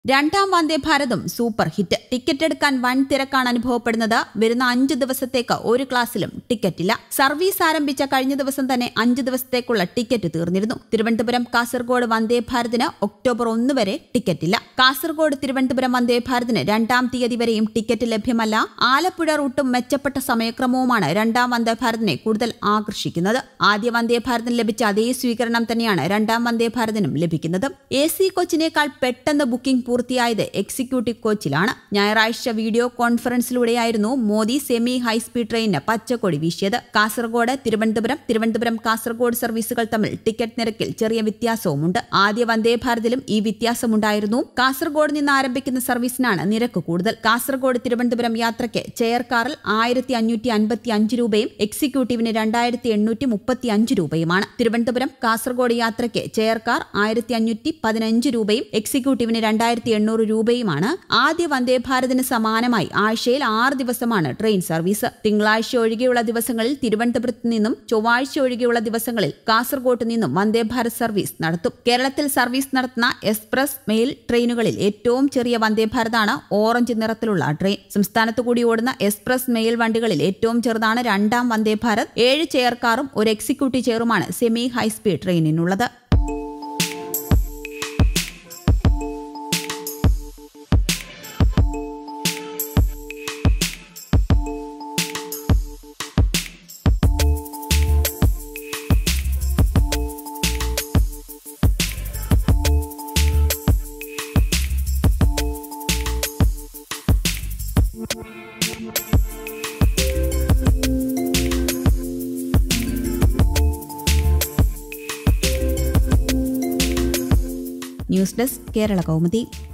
രണ്ടാം വന്ദേ ഭാരതും super hit ticket എടുക്കാൻ വൻ തിരക്കാണ് അനുഭവപ്പെടുന്നത് വരുന്ന അഞ്ച് ദിവസത്തേക്ക് ഒരു ക്ലാസ്സിലും ടിക്കറ്റില്ല സർവീസ് ആരംഭിച്ച കഴിഞ്ഞ ദിവസം തന്നെ അഞ്ച് ദിവസത്തേക്കുള്ള ടിക്കറ്റ് തീർന്നിരുന്നു തിരുവനന്തപുരം കാസർഗോഡ് വന്ദേ ഭാരതിന് ഒക്ടോബർ ഒന്ന് വരെ ടിക്കറ്റില്ല കാസർഗോഡ് തിരുവനന്തപുരം വന്ദേ ഭാരതിന് രണ്ടാം തീയതി വരെയും ടിക്കറ്റ് ലഭ്യമല്ല ആലപ്പുഴ റൂട്ടും മെച്ചപ്പെട്ട സമയക്രമവുമാണ് രണ്ടാം വന്ദേ ഭാരതിനെ കൂടുതൽ ആകർഷിക്കുന്നത് ആദ്യ വന്ദേ ഭാരതിന് ലഭിച്ച അതേ സ്വീകരണം തന്നെയാണ് രണ്ടാം വന്ദേ ഭാരതിനും ലഭിക്കുന്നത് എ സി കോച്ചിനേക്കാൾ പെട്ടെന്ന് ബുക്കിംഗ് പൂർത്തിയായത് എക്സിക്യൂട്ടീവ് കോച്ചിലാണ് ഞായറാഴ്ച വീഡിയോ കോൺഫറൻസിലൂടെയായിരുന്നു മോദി സെമി ഹൈസ്പീഡ് ട്രെയിനിന് പച്ചക്കൊടി വീശിയത് കാസർഗോഡ് തിരുവനന്തപുരം തിരുവനന്തപുരം കാസർഗോഡ് സർവീസുകൾ തമ്മിൽ ടിക്കറ്റ് നിരക്കിൽ ചെറിയ വ്യത്യാസവുമുണ്ട് ആദ്യ വന്ദേ ഭാരതിലും ഈ വ്യത്യാസമുണ്ടായിരുന്നു കാസർഗോഡ് നിന്ന് ആരംഭിക്കുന്ന സർവീസിനാണ് നിരക്ക് കൂടുതൽ കാസർഗോഡ് തിരുവനന്തപുരം യാത്രയ്ക്ക് ചെയർ കാറിൽ ആയിരത്തി അഞ്ഞൂറ്റി അൻപത്തി അഞ്ച് രൂപയും എക്സിക്യൂട്ടീവിന് രണ്ടായിരത്തി എണ്ണൂറ്റി മുപ്പത്തി അഞ്ച് രൂപയുമാണ് തിരുവനന്തപുരം കാസർഗോഡ് യാത്രയ്ക്ക് ചെയർ കാർ ആയിരത്തി അഞ്ഞൂറ്റി പതിനഞ്ച് രൂപയും എക്സിക്യൂട്ടീവിന് രണ്ടായിരത്തി എണ്ണൂറ് രൂപയുമാണ് ആദ്യ വന്ദേ ഭാരതിന് സമാനമായി ആഴ്ചയിൽ ആറ് ദിവസമാണ് ട്രെയിൻ സർവീസ് തിങ്കളാഴ്ച ഒഴികെയുള്ള ദിവസങ്ങളിൽ തിരുവനന്തപുരത്ത് നിന്നും ചൊവ്വാഴ്ച ഒഴികെയുള്ള ദിവസങ്ങളിൽ കാസർഗോഡ് നിന്നും വന്ദേ ഭാരത് സർവീസ് നടത്തും കേരളത്തിൽ സർവീസ് നടത്തുന്ന എക്സ്പ്രസ് മെയിൽ ട്രെയിനുകളിൽ ഏറ്റവും ചെറിയ വന്ദേ ഭാരതാണ് ഓറഞ്ച് നിറത്തിലുള്ള ട്രെയിൻ സംസ്ഥാനത്ത് കൂടി ഓടുന്ന എക്സ്പ്രസ് മെയിൽ വണ്ടികളിൽ ഏറ്റവും ചെറുതാണ് രണ്ടാം വന്ദേ ഭാരത് ഏഴ് ചെയർ കാറും ഒരു എക്സിക്യൂട്ടീവ് ചെയറുമാണ് സെമി ഹൈസ്പീഡ് ട്രെയിനിനുള്ളത് ന്യൂസ് ഡെസ്ക് കേരള കൗമുദി